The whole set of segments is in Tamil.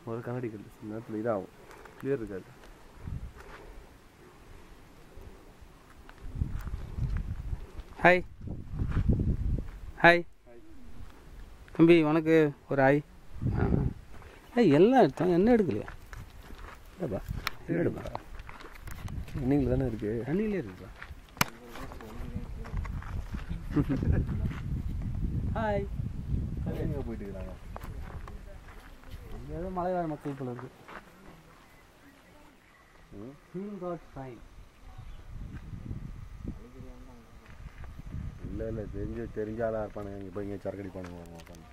ஒரு கண்ணாடி கல் சில நேரத்தில் இதாகும் கிளியர் இருக்காது ஹாய் ஹாய் தம்பி உனக்கு ஒரு ஹாய் ஆ ஏய் எல்லாம் எடுத்தோம் என்ன எடுக்கலையா இல்லைப்பா என்ன எடுப்பா இன்னிங்கில் தானே இருக்கு தண்ணியிலே இருக்குப்பா ஹாய் எங்கே போயிட்டு இருக்கிறாங்க அங்கே ஏதோ மலைவாழ் மக்கள் போல இருக்கு ஃபீல் காட் ஃபைன் இல்லை இல்லை தெரிஞ்சு தெரிஞ்ச ஆளாக இருப்பானுங்க இங்கே போய் இங்கே சரக்கடி பண்ணுவாங்க உட்காந்து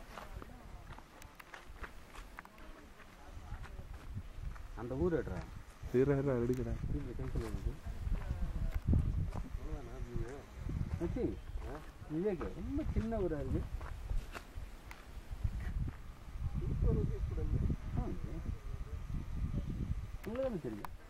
அந்த ஊர் எடுறா சீரா எடுக்கிறேன் மச்சி விவேக் ரொம்ப சின்ன ஊராக இருக்கு உங்களுக்கு தானே தெரியும்